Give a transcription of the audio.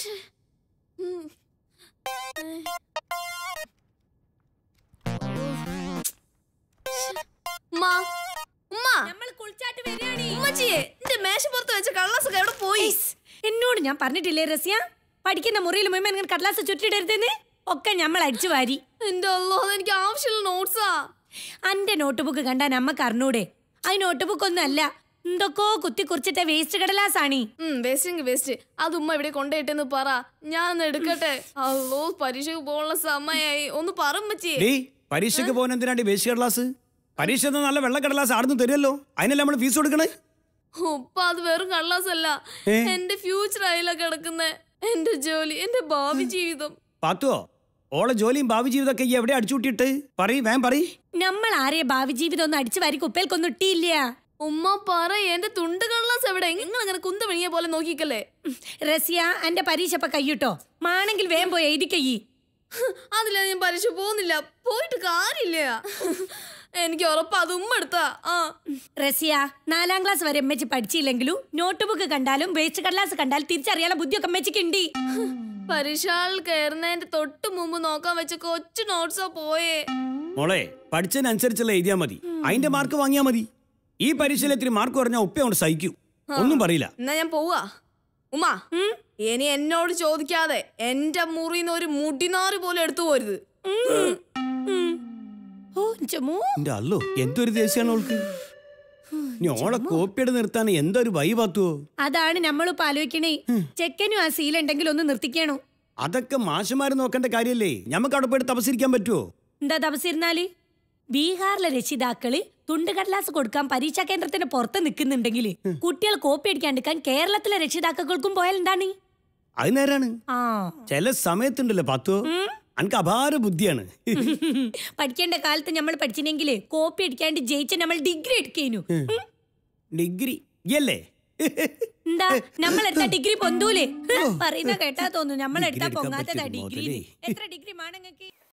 ഉം. ഉമ്മ, ഉമ്മ, നമ്മൾ കുളിച്ചാട്ട് വരികയാണി ഉമ്മച്ചിയെ, എന്റെ മേശപ്പുറത്ത് വെച്ച കള്ളാസൊക്കെ എവിടെ പോയി എന്നോട് ഞാൻ പറഞ്ഞിട്ടില്ലേ റസ്യ പഠിക്കുന്ന മുറിയിൽ മുഴുവൻ ഇങ്ങനെ കടലാസ് ചുറ്റിടരുതെന്ന് ഒക്കെ നമ്മൾ അടിച്ചു വാരി എന്റെ അല്ലോ എനിക്ക് ആവശ്യമുള്ള നോട്ട്സാ അന്റെ നോട്ട് ബുക്ക് കണ്ടാൻ അമ്മക്ക് അറിഞ്ഞൂടെ ആ നോട്ട് ബുക്ക് ഒന്നും അല്ല എന്തൊക്കെയോ കുത്തി കുറിച്ചിട്ട വേസ്റ്റ് കടലാസാണി ഉം വേസ്റ്റ് വേസ്റ്റ് അത് ഉമ്മ ഇവിടെ കൊണ്ടുപോയിട്ടെന്ന് പറ ഞാൻ ഒന്ന് എടുക്കട്ടെ അല്ലോ പരീക്ഷയ്ക്ക് പോകാനുള്ള സമയായി ഒന്ന് പറമ്മച്ചിയെ ഡേയ് പരീക്ഷയ്ക്ക് പോകാൻ എന്തിനാണ്ടി വേസ്റ്റ് കടലാസ് പരീക്ഷ എന്ന നല്ല വെള്ള കടലാസ് ആടുന്ന് തരുമല്ലോ അതിനല്ലേ നമ്മൾ ഫീസ് കൊടുക്കണേ ഉപ്പ അത് വെറും കള്ളാസല്ല ഏ? എന്റെ ഫ്യൂച്ചർ അതിലാ കിടക്കുന്നേ എന്റെ ജോലി എന്റെ ഭാവി ജീവിതം പാത്തുവോ ഓളെ ജോലിയും ഭാവി ജീവിതമൊക്കെ ഈ എവിടെ അടിച്ചുകൂട്ടിയിട്ട് പറയ് വേം പറയ് നമ്മൾ ആരെയ ഭാവി ജീവിതം ഒന്നും അടിച്ചു വാരി കുപ്പേൽക്കൊന്നും ഇട്ടിയില്ല ഉമ്മ പറ എന്റെ തുണ്ട് കള്ളാസ് എവിടെ നിങ്ങൾ അങ്ങനെ കുന്ത വിണിയ പോലെ നോക്കിക്കല്ലേ റസിയ എന്റെ പരീക്ഷ ഇപ്പൊ കയ്യിട്ടോ മാണെങ്കിൽ വേഗം പോയി എഴുതിക്കയ്യി അതില്ല ഞാൻ പരീക്ഷ പോകുന്നില്ല പോയിട്ട് കാര്യമില്ല എനിക്ക് ഉറപ്പാ അത് ഉമ്മ എടുത്താ ആ റസിയ നാലാം ക്ലാസ് വരെ എമ്മച്ചി പഠിച്ചില്ലെങ്കിലും നോട്ട് ബുക്ക് കണ്ടാലും വേസ്റ്റ് കടലാസ് കണ്ടാൽ തിരിച്ചറിയാനുള്ള ബുദ്ധിയൊക്കെ എമ്മച്ചിക്ക് ഉണ്ട് പരീക്ഷ ഹാളിൽ കയറുന്നതിന്റെ തൊട്ട് മുമ്പ് നോക്കാൻ വെച്ച കൊച്ചു നോട്ട്സാ പോയേ മോളെ പഠിച്ചതിനനുസരിച്ചുള്ള എഴുതിയാ മതി അതിന്റെ മാർക്ക് വാങ്ങിയാ മതി ഈ പരീക്ഷയിൽ ഇത്തിരി മാർക്ക് കുറഞ്ഞാൽ ഉപ്പ കൊണ്ട് സഹിക്കൂ ഒന്നും പറയില്ല എന്നാ ഞാൻ പോവാ ഉമ്മ ഇനി എന്നോട് ചോദിക്കാതെ എന്റെ മുറിന്ന് ഒരു മുടിനാറ് പോലും എടുത്തു പോരുത് ഓ ചമൂ എന്റെ അല്ലോ എന്തൊരു ദേശീയാണ് ഓൾക്ക് ഇനി ഓളെ കോപ്പിയുടെ നിർത്താൻ എന്തൊരു വൈ പാത്തുവോ അതാണ് നമ്മളിപ്പോ ആലോചിക്കണേ ചെക്കനും ആ സീലുണ്ടെങ്കിൽ ഒന്ന് നിർത്തിക്കണോ അതൊക്കെ മാഷുമാര് നോക്കേണ്ട കാര്യല്ലേ ഞമ്മക്ക് അവിടെ പോയിട്ട് തപസിരിക്കാൻ പറ്റുമോ എന്താ തപസിരുന്നാല് ബീഹാറിലെ രക്ഷിതാക്കള് തുണ്ടുകടലാസ് കൊടുക്കാൻ പരീക്ഷാ കേന്ദ്രത്തിന് പുറത്ത് നിൽക്കുന്നുണ്ടെങ്കിൽ കുട്ടികൾ കോപ്പി അടിക്കാണ്ടിരിക്കാൻ കേരളത്തിലെ രക്ഷിതാക്കൾക്കും പോയാൽ എന്താണ് അത് നേരാണ് ആ ചില സമയത്തുണ്ടല്ലോ പാത്തുവോ അനക്ക് അപാര ബുദ്ധിയാണ് പഠിക്കേണ്ട കാലത്ത് നമ്മൾ പഠിച്ചിനെങ്കില് കോപ്പി അടിക്കാണ്ട് ജയിച്ച നമ്മൾ ഡിഗ്രി എടുക്കേനു ഡിഗ്രി അല്ലേ എന്താ നമ്മൾ എടുത്ത ഡിഗ്രി പൊന്തൂലേ പറയുന്ന കേട്ടാ തോന്നുന്നു നമ്മൾ ഡിഗ്രി എടുത്താ എടുക്കാൻ പൊങ്ങാത്തതാ പറ്റിയൊരു ഡിഗ്രി മുതലേ. എത്ര ഡിഗ്രി മാണങ്ങക്ക്